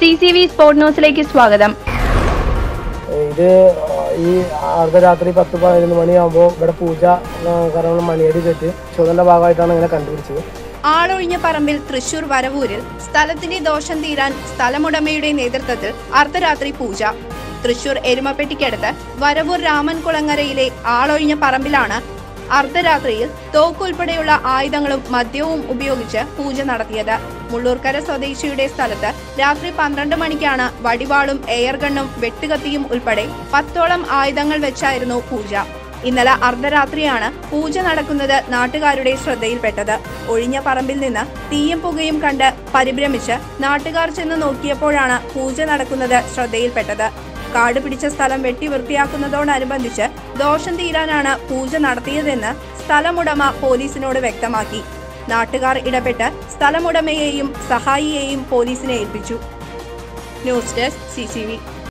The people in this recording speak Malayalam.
സി സി വി സ്പോർട് ന്യൂസിലേക്ക് സ്വാഗതം ഇത് ഈ അർദ്ധരാത്രി പത്ത് പതിനൊന്ന് മണിയാകുമ്പോൾ ഇവിടെ പൂജ ആ, കാരണം മണിയടി കെട്ടി ചുവന്റെ ഭാഗമായിട്ടാണ് ഇങ്ങനെ കണ്ടുപിടിച്ചത് ആളൊഴിഞ്ഞ പറമ്പിൽ തൃശൂർ വരവൂരിൽ സ്ഥലത്തിന്റെ ദോഷം തീരാൻ സ്ഥലമുടമയുടെ നേതൃത്വത്തിൽ അർദ്ധരാത്രി പൂജ തൃശൂർ എരുമപ്പെട്ടിക്കടുത്ത് വരവൂർ രാമൻകുളങ്ങരയിലെ ആളൊഴിഞ്ഞ പറമ്പിലാണ് അർദ്ധരാത്രിയിൽ തോക്കുൾപ്പെടെയുള്ള ആയുധങ്ങളും മദ്യവും ഉപയോഗിച്ച് പൂജ നടത്തിയത് മുള്ളൂർക്കര സ്വദേശിയുടെ സ്ഥലത്ത് രാത്രി പന്ത്രണ്ട് മണിക്കാണ് വടിവാളും എയർഗണ്ണും വെട്ടുകത്തിയും ഉൾപ്പെടെ പത്തോളം ആയുധങ്ങൾ വെച്ചായിരുന്നു പൂജ ഇന്നലെ അർദ്ധരാത്രിയാണ് പൂജ നടക്കുന്നത് നാട്ടുകാരുടെ ശ്രദ്ധയിൽപ്പെട്ടത് ഒഴിഞ്ഞ പറമ്പിൽ നിന്ന് തീയും പുകയും കണ്ട് പരിഭ്രമിച്ച് നാട്ടുകാർ ചെന്ന് നോക്കിയപ്പോഴാണ് പൂജ നടക്കുന്നത് ശ്രദ്ധയിൽപ്പെട്ടത് കാട് പിടിച്ച സ്ഥലം വെട്ടി വൃത്തിയാക്കുന്നതോടനുബന്ധിച്ച് ദോഷം തീരാനാണ് പൂജ നടത്തിയതെന്ന് സ്ഥലമുടമ പോലീസിനോട് വ്യക്തമാക്കി നാട്ടുകാർ ഇടപെട്ട് സ്ഥലമുടമയെയും സഹായിയെയും പോലീസിനെ ഏൽപ്പിച്ചു ന്യൂസ് ഡെസ്ക് സി